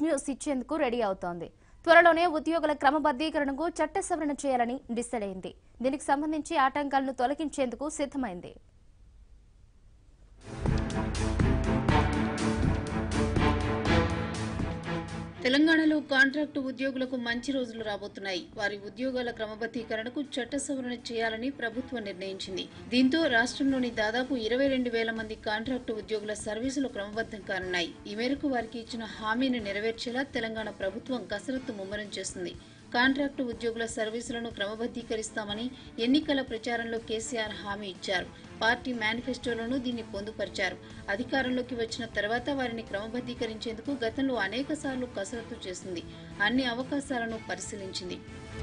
news ఇచ్చేందుకు ready అవుతోంది త్వరలోనే ఉద్యోగుల క్రమబద్ధీకరణకు చట్ట సవరణ చేయాలని డిసైడ్ అయింది దీనికి సంబంధించి ఆటంకాలను తొలగించేందుకు సిద్ధమైంది తెలంగాణలో కాంట్రాక్టు ఉద్యోగులకు మంచి రోజులు రాబోతున్నాయి వారి ఉద్యోగాల క్రమబద్ధీకరణకు చట్ట సవరణ చేయాలని ప్రభుత్వం నిర్ణయించింది దీంతో రాష్ట్రంలోని దాదాపు ఇరవై రెండు వేల మంది కాంట్రాక్టు ఉద్యోగుల సర్వీసులు క్రమబద్ధం కానున్నాయి ఈ మేరకు వారికి ఇచ్చిన హామీని నెరవేర్చేలా తెలంగాణ ప్రభుత్వం కసరత్తు ముమ్మరం చేస్తుంది కాంట్రాక్టు ఉద్యోగుల సర్వీసులను క్రమబద్ధీకరిస్తామని ఎన్నికల ప్రచారంలో కేసీఆర్ హామీ ఇచ్చారు పార్టీ మేనిఫెస్టోలోనూ దీన్ని పొందుపరిచారు అధికారంలోకి వచ్చిన తర్వాత వారిని క్రమబద్ధీకరించేందుకు గతంలో అనేక సార్లు కసరత్తు చేసింది అన్ని అవకాశాలను పరిశీలించింది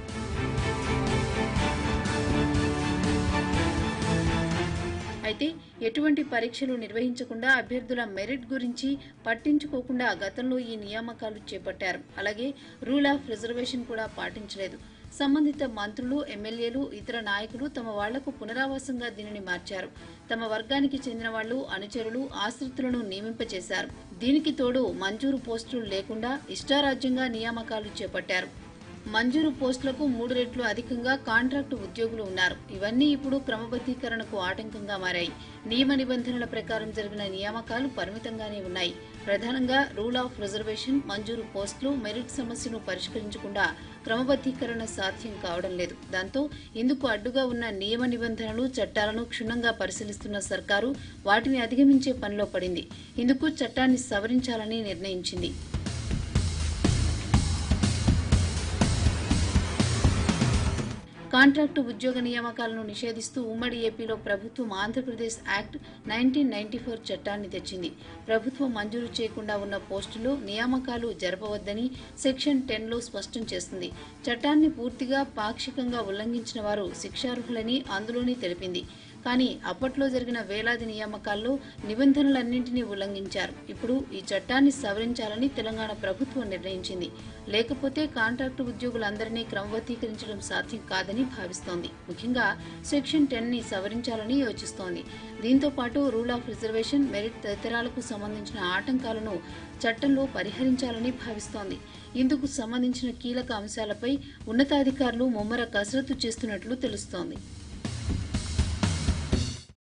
అయితే ఎటువంటి పరీక్షలు నిర్వహించకుండా అభ్యర్థుల మెరిట్ గురించి పట్టించుకోకుండా గతంలో ఈ నియామకాలు చేపట్టారు అలాగే రూల్ ఆఫ్ రిజర్వేషన్ కూడా పాటించలేదు సంబంధిత మంత్రులు ఎమ్మెల్యేలు ఇతర నాయకులు తమ వాళ్లకు పునరావాసంగా దీనిని మార్చారు తమ వర్గానికి చెందిన వాళ్లు అనుచరులు ఆశ్రితులను నియమింపచేశారు దీనికి తోడు మంజూరు పోస్టులు లేకుండా ఇష్టారాజ్యంగా నియామకాలు చేపట్టారు మంజూరు పోస్టులకు మూడు రెట్లు అధికంగా కాంట్రాక్టు ఉద్యోగులు ఉన్నారు ఇవన్నీ ఇప్పుడు క్రమబద్ధీకరణకు ఆటంకంగా మారాయి నియమ నిబంధనల ప్రకారం జరిగిన నియామకాలు పరిమితంగానే ఉన్నాయి ప్రధానంగా రూల్ ఆఫ్ రిజర్వేషన్ మంజూరు పోస్టులు మెరిట్ సమస్యను పరిష్కరించకుండా క్రమబద్ధీకరణ సాధ్యం కావడం లేదు దాంతో ఇందుకు అడ్డుగా ఉన్న నియమ నిబంధనలు చట్టాలను క్షుణ్ణంగా పరిశీలిస్తున్న సర్కారు వాటిని అధిగమించే పనిలో పడింది ఇందుకు చట్టాన్ని సవరించాలని నిర్ణయించింది కాంట్రాక్టు ఉద్యోగ నియామకాలను నిషేధిస్తూ ఉమ్మడి ఏపీలో ప్రభుత్వం Andhra Pradesh act nineteen ninety four చట్టాన్ని తెచ్చింది ప్రభుత్వం మంజూరు చేయకుండా ఉన్న పోస్టులు నియామకాలు జరపవద్దని సెక్షన్ టెన్ లో స్పష్టం చేస్తుంది చట్టాన్ని పూర్తిగా పాక్షికంగా ఉల్లంఘించిన వారు శిక్షార్హులని అందులోనే తెలిపింది కానీ అప్పట్లో జరిగిన వేలాది నియామకాల్లో నిబంధనలన్నింటినీ ఉల్లంఘించారు ఇప్పుడు ఈ చట్టాన్ని సవరించాలని తెలంగాణ ప్రభుత్వం నిర్ణయించింది లేకపోతే కాంట్రాక్టు ఉద్యోగులందరినీ క్రమబద్ధీకరించడం సాధ్యం కాదని భావిస్తోంది ముఖ్యంగా సెక్షన్ టెన్ ని సవరించాలని యోచిస్తోంది దీంతో పాటు రూల్ ఆఫ్ రిజర్వేషన్ మెరిట్ తదితరాలకు సంబంధించిన ఆటంకాలను చట్టంలో పరిహరించాలని భావిస్తోంది ఇందుకు సంబంధించిన కీలక అంశాలపై ఉన్నతాధికారులు ముమ్మర కసరత్తు చేస్తున్నట్లు తెలుస్తోంది